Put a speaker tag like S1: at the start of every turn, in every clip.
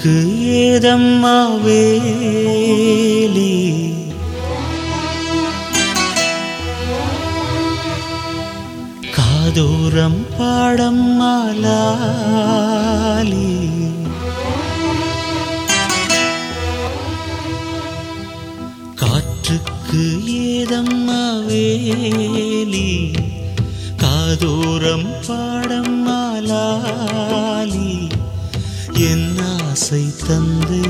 S1: காற்றுக்கு ஏதம்மா வேலி காதூரம் பாடம்மா லாலி காற்றுக்கு ஏதம்மா வேலி காதூரம் பாடம்மா லாலி என் ஆசை தந்தை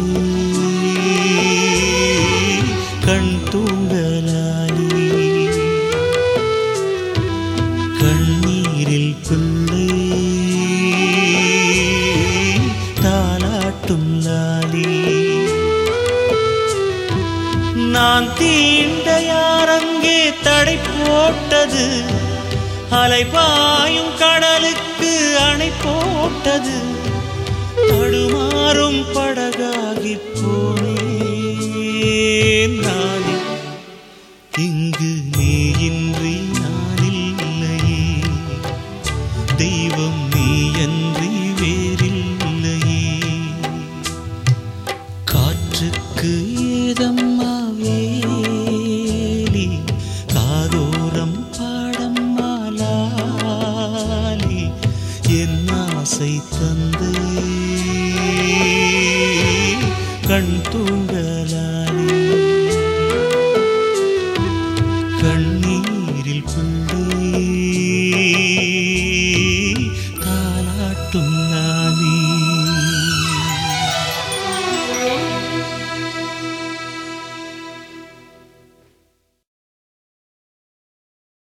S1: கண் தூண்டலாலி கண்ணீரில் பிள்ளை தாலாட்டும் லாலி நான் தீண்ட யாரங்கே தடை போட்டது அலைபாயும் கடலுக்கு அணை போட்டது தடுமாறும் படகாகி போனேன் நான்